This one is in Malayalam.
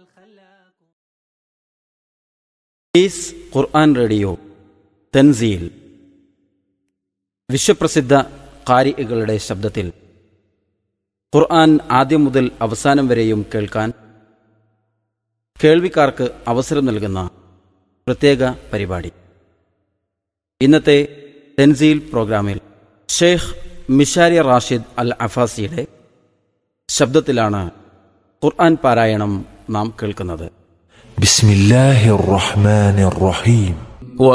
ഈസ് ഖുർആൻ റേഡിയോ തൻസീൽ വിശ്വപ്രസിദ്ധ കാരികളുടെ ശബ്ദത്തിൽ ഖുർആൻ ആദ്യം മുതൽ അവസാനം വരെയും കേൾക്കാൻ കേൾവിക്കാർക്ക് അവസരം നൽകുന്ന പ്രത്യേക പരിപാടി ഇന്നത്തെ തെൻസീൽ പ്രോഗ്രാമിൽ ഷെയ്ഖ് മിഷാരി റാഷിദ് അൽ അഫാസിയുടെ ശബ്ദത്തിലാണ് ഖുർആൻ പാരായണം നാം കേൾക്കുന്നത് بسم الله الرحمن الرحيم